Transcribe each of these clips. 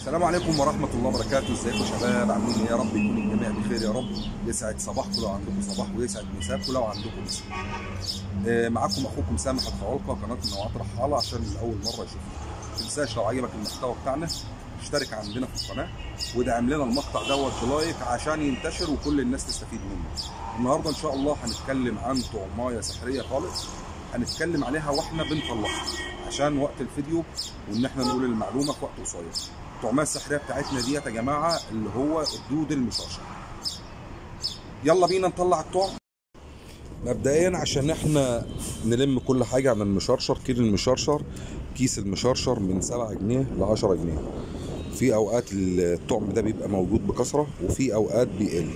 السلام عليكم ورحمة الله وبركاته، ازيكم يا شباب عاملين ايه؟ يا رب يكون الجميع بخير يا رب، يسعد صباحكم لو عندكم صباح ويسعد مساكم لو عندكم مساء. آه، معاكم اخوكم سامح الخوالقة قناة نوعات رحالة عشان لأول مرة يشوفنا. ما تنساش لو عجبك المحتوى بتاعنا اشترك عندنا في القناة وادعم لنا المقطع دوت بلايك عشان ينتشر وكل الناس تستفيد منه. النهارده ان شاء الله هنتكلم عن طعماية سحرية خالص هنتكلم عليها واحنا بنطلعها عشان وقت الفيديو وان احنا نقول المعلومه في وقت قصير. الطعميه السحريه بتاعتنا ديت يا جماعه اللي هو الدود المشرشر. يلا بينا نطلع الطعم. مبدئيا عشان احنا نلم كل حاجه عن المشرشر كيلو المشرشر كيس المشرشر من 7 جنيه ل 10 جنيه. في اوقات الطعم ده بيبقى موجود بكثره وفي اوقات بيقل.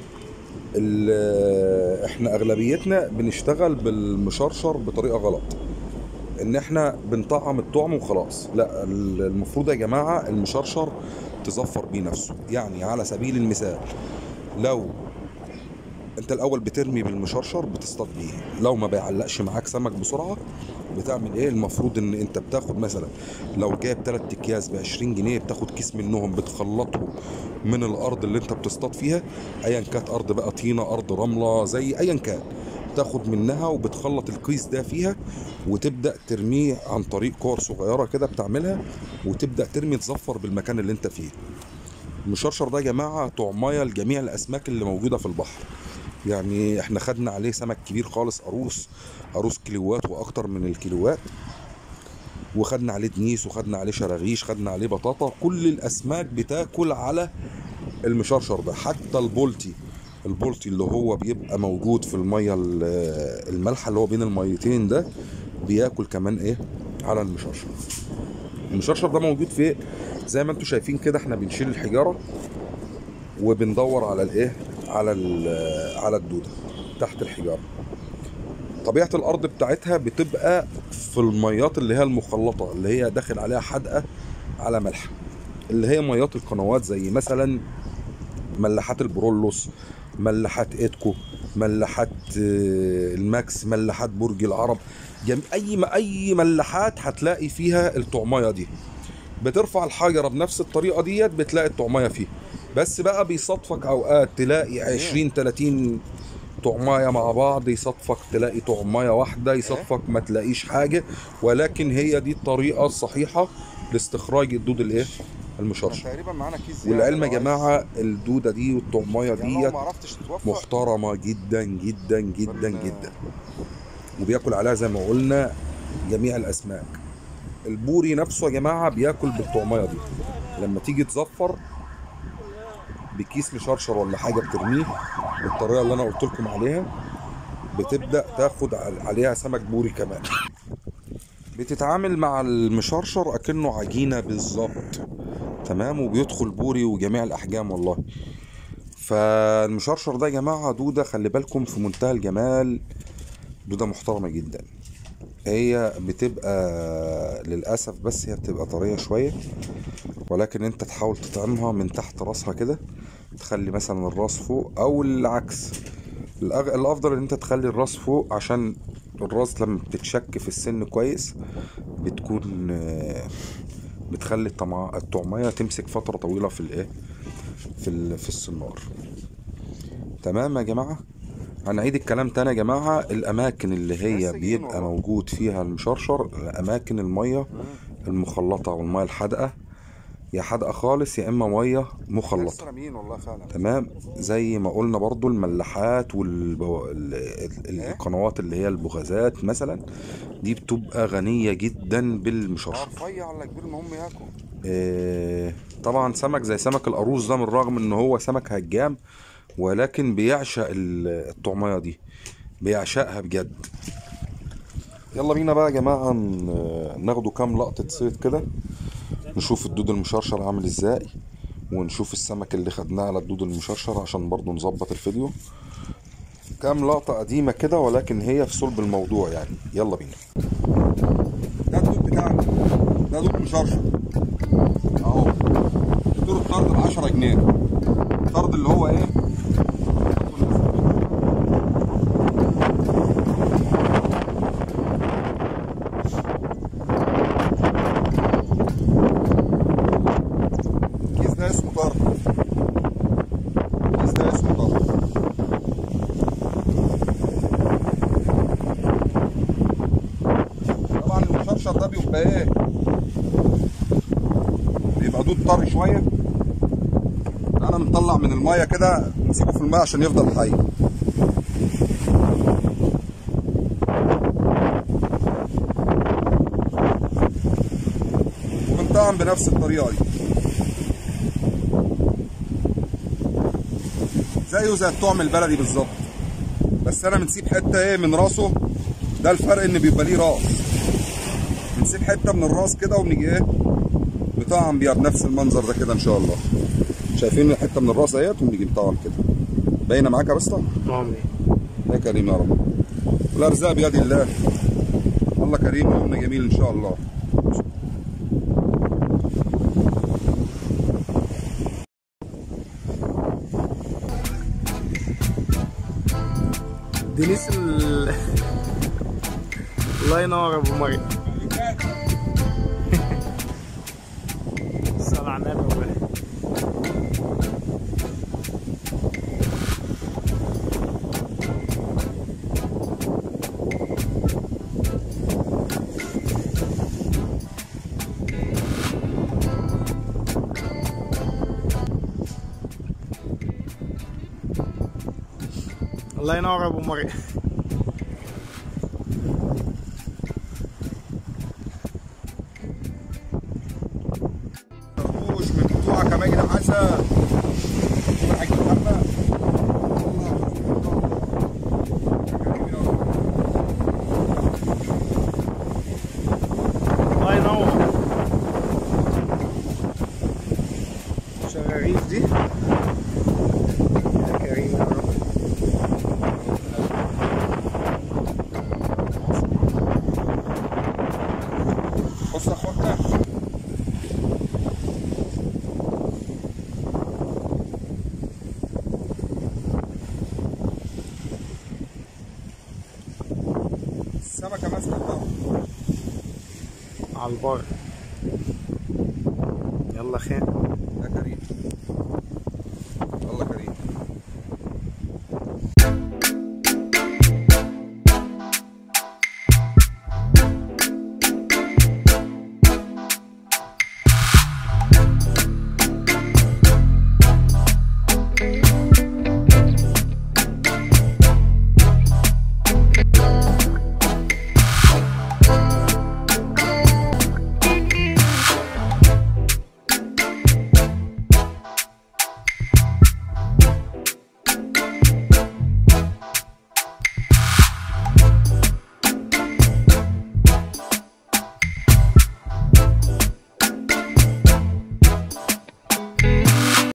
ال- احنا اغلبيتنا بنشتغل بالمشرشر بطريقه غلط ان احنا بنطعم الطعم وخلاص لا ال- المفروض يا جماعه المشرشر تظفر بيه نفسه يعني على سبيل المثال لو انت الاول بترمي بالمشرشر بتصطاد بيه لو ما بيعلقش معاك سمك بسرعه بتعمل ايه المفروض ان انت بتاخد مثلا لو جايب 3 اكياس ب 20 جنيه بتاخد كيس منهم بتخلطه من الارض اللي انت بتصطاد فيها ايا كانت ارض بقى طينه ارض رمله زي ايا كان تاخد منها وبتخلط الكيس ده فيها وتبدا ترميه عن طريق كور صغيره كده بتعملها وتبدا ترمي تزفر بالمكان اللي انت فيه المشرشر ده يا جماعه طعمايه لجميع الاسماك اللي موجوده في البحر يعني احنا خدنا عليه سمك كبير خالص قاروص قاروص كيلوات واكتر من الكيلوات وخدنا عليه دنيس وخدنا عليه شراغيش خدنا عليه بطاطا كل الاسماك بتاكل على المشرشر ده حتى البولتي البولتي اللي هو بيبقى موجود في الميه ال- المالحه اللي هو بين الميتين ده بياكل كمان ايه على المشرشر المشرشر ده موجود في زي ما انتم شايفين كده احنا بنشيل الحجاره وبندور على الايه على ال- على الدوده تحت الحجاره طبيعه الارض بتاعتها بتبقى في الميات اللي هي المخلطه اللي هي داخل عليها حدقه على ملح اللي هي ميات القنوات زي مثلا ملاحات البرولوس ملاحات ايدكو ملاحات آه، الماكس ملاحات برج العرب جم... اي ما اي ملاحات هتلاقي فيها الطعمايه دي بترفع الحجره بنفس الطريقه ديت بتلاقي الطعمايه فيها بس بقى بيصادفك اوقات تلاقي 20 30 طعمايه مع بعض يصادفك تلاقي طعمايه واحده يصادفك ما تلاقيش حاجه ولكن هي دي الطريقه الصحيحه لاستخراج الدود الايه المشرشر تقريبا معانا كيس زيادة والعلم يا لو عايز. جماعه الدوده دي والطعمايه يعني لو ديت ما عرفتش تتوفق محترمه جدا جدا جدا بال- جدا وبياكل عليها زي ما قلنا جميع الاسماك البوري نفسه يا جماعه بياكل بالطعمايه دي لما تيجي تزفر بكيس مشرشر ولا حاجه بترميه بالطريقه اللي انا قلت لكم عليها بتبدا تاخد عل- عليها سمك بوري كمان بتتعامل مع المشرشر اكنه عجينه بالظبط تمام وبيدخل بوري وجميع الاحجام والله فالمشرشر ده يا جماعه دوده خلي بالكم في منتهى الجمال دوده محترمه جدا هي بتبقى للاسف بس هي بتبقى طريه شويه ولكن انت تحاول تطعمها من تحت راسها كده تخلي مثلا الراس فوق او العكس الأغ... الافضل ان انت تخلي الراس فوق عشان الراس لما بتتشك في السن كويس بتكون آه، بتخلي الطمع... الطعمية تمسك فترة طويلة في الايه في ال... في السنار تمام يا جماعة هنعيد الكلام تاني يا جماعة الأماكن اللي هي بس جنين بيبقى والله. موجود فيها المشرشر الأماكن المية المخلطة والمية الحادقة يا حادقة خالص يا إما مية مخلطة لسه راميين والله فعلا تمام زي ما قلنا برضو الملاحات والقنوات اللي هي البغازات مثلا دي بتبقى غنية جدا بالمشرشر رفيع ولا كبير المهم ياكل آه، طبعا سمك زي سمك القاروص ده من الرغم ان هو سمك هجام ولكن بيعشق ال- الطعمية دي بيعشقها بجد يلا بينا بقى يا جماعة ن- ناخدوا كام لقطة صيد كده نشوف الدود المشرشر عامل ازاي ونشوف السمك اللي خدناه على الدود المشرشر عشان برضو نظبط الفيديو كام لقطة قديمة كده ولكن هي في صلب الموضوع يعني يلا بينا ده الدود بتاعنا ده دود مشرشر اهو اشتروا الطرد ب 10 جنيه الطرد اللي هو ايه بيبقى ايه بيبقى دود طري شويه انا مطلع من الميه كده نسيبه في الميه عشان يفضل حي وبنطعم بنفس الطريقه دي زيه زي الطعم البلدي بالظبط بس انا بنسيب حته ايه من راسه ده الفرق ان بيبقى ليه راس بنسيب حته من الراس كده وبنيجي ايه نطعم بيها بنفس المنظر ده كده ان شاء الله شايفين حته من الراس اهيت ونيجي نطعم كده باينه معاك يا بسطه عمري يا كريم يا رب والارزاق بيد الله الله كريم ويومنا جميل ان شاء الله دينيس ال... الله ينور ابو مريم صلى على النبي والله. الله ينور ابو مريم خربوش من بتوعك يا ماجد حسن شوف الحاج محمد الله ينور شغاريف دي يا كريم يا رب بص يا اخوانا السمكة ماسكة الضرب على البار يلا خير